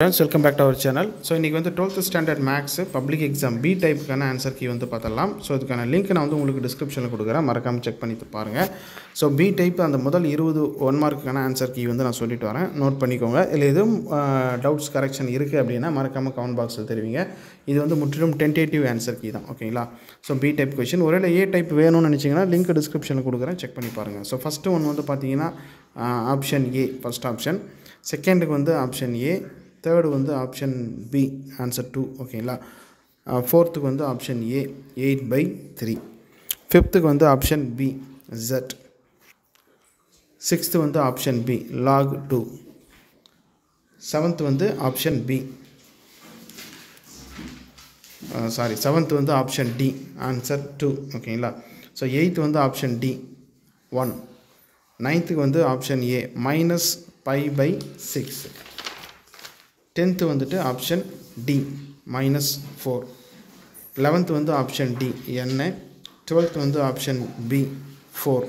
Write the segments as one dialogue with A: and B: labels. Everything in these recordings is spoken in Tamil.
A: friends welcome back to our channel so இன்றைக்கி வந்து twelfth standard maths public exam B டைப்புக்கான ஆன்சர் கீ வந்து பார்த்தலாம் ஸோ இதுக்கான லிங்க் நான் வந்து உங்களுக்கு டிஸ்கிரிப்ஷனில் கொடுக்குறேன் மறக்காமல் செக் பண்ணி பாருங்கள் ஸோ பி டைப் அந்த முதல் இருபது ஒன் மார்க்குக்கான ஆன்சர் கீ வந்து நான் சொல்லிட்டு வரேன் நோட் பண்ணிக்கோங்க இல்லை எதுவும் டவுட்ஸ் கரெக்ஷன் இருக்குது அப்படின்னா மறக்காமல் கமெண்ட் பாக்ஸில் தெரிவிங்க இது வந்து முற்றிலும் டென்டேட்டிவ் ஆன்சர் கீ தான் ஓகேங்களா ஸோ பி டைப் கொஷின் ஒருவேளை ஏ டைப் வேணும்னு நினச்சிங்கன்னா லிங்க் டிஸ்கிரிப்ஷனில் கொடுக்குறேன் செக் பண்ணி பாருங்கள் ஸோ ஃபஸ்ட்டு ஒன் வந்து பார்த்தீங்கன்னா ஆப்ஷன் ஏ ஃபஸ்ட் ஆப்ஷன் செகண்டுக்கு வந்து ஆப்ஷன் ஏ தேர்டு வந்து ஆப்ஷன் பி ஆன்சர் டூ ஓகேங்களா ஃபோர்த்துக்கு வந்து option A eight by three ஃபிஃப்த்துக்கு வந்து ஆப்ஷன் பி ஜெட் சிக்ஸ்த்து வந்து option B log two seventh வந்து ஆப்ஷன் பி சாரி செவன்த் வந்து ஆப்ஷன் டி ஆன்சர் டூ ஓகேங்களா ஸோ எயித்து வந்து ஆப்ஷன் டி ஒன் நைன்த்துக்கு வந்து option A minus pi by six tenth வந்துட்டு option D minus four eleventh வந்து ஆப்ஷன் டி என்ன டுவெல்த் வந்து ஆப்ஷன் பி ஃபோர்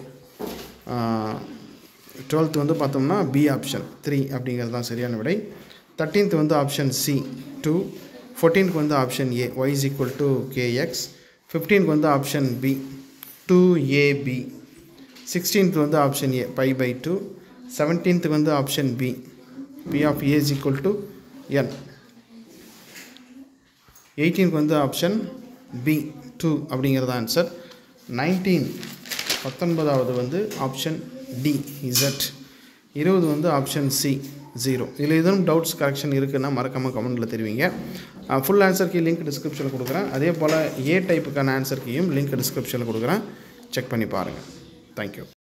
A: டுவெல்த் வந்து பார்த்தோம்னா பி ஆப்ஷன் த்ரீ அப்படிங்கிறது தான் சரியான விடை தேர்ட்டீன்த் வந்து ஆப்ஷன் சி டூ ஃபோர்டீன்க்கு வந்து option A Y is equal to K X ஃபிஃப்டீனுக்கு வந்து option B two AB sixteenth வந்து option A pi by two செவன்டீன்த்துக்கு வந்து option B P of A is equal to N எயிட்டீனுக்கு வந்து ஆப்ஷன் பி டூ அப்படிங்கிறது ஆன்சர் நைன்டீன் பத்தொன்பதாவது வந்து ஆப்ஷன் டி இசட் இருபது வந்து ஆப்ஷன் சி ஜீரோ இதில் எதுவும் டவுட்ஸ் கரெக்ஷன் இருக்குன்னா மறக்காமல் கமெண்ட்டில் தெரிவிங்க ஃபுல் ஆன்சர் கீ லிங்க் டிஸ்கிரிப்ஷனில் கொடுக்குறேன் அதே போல் ஏ டைப்புக்கான ஆன்சர் கீயும் லிங்க் டிஸ்கிரிப்ஷனில் கொடுக்குறேன் செக் பண்ணி பாருங்கள் தேங்க்யூ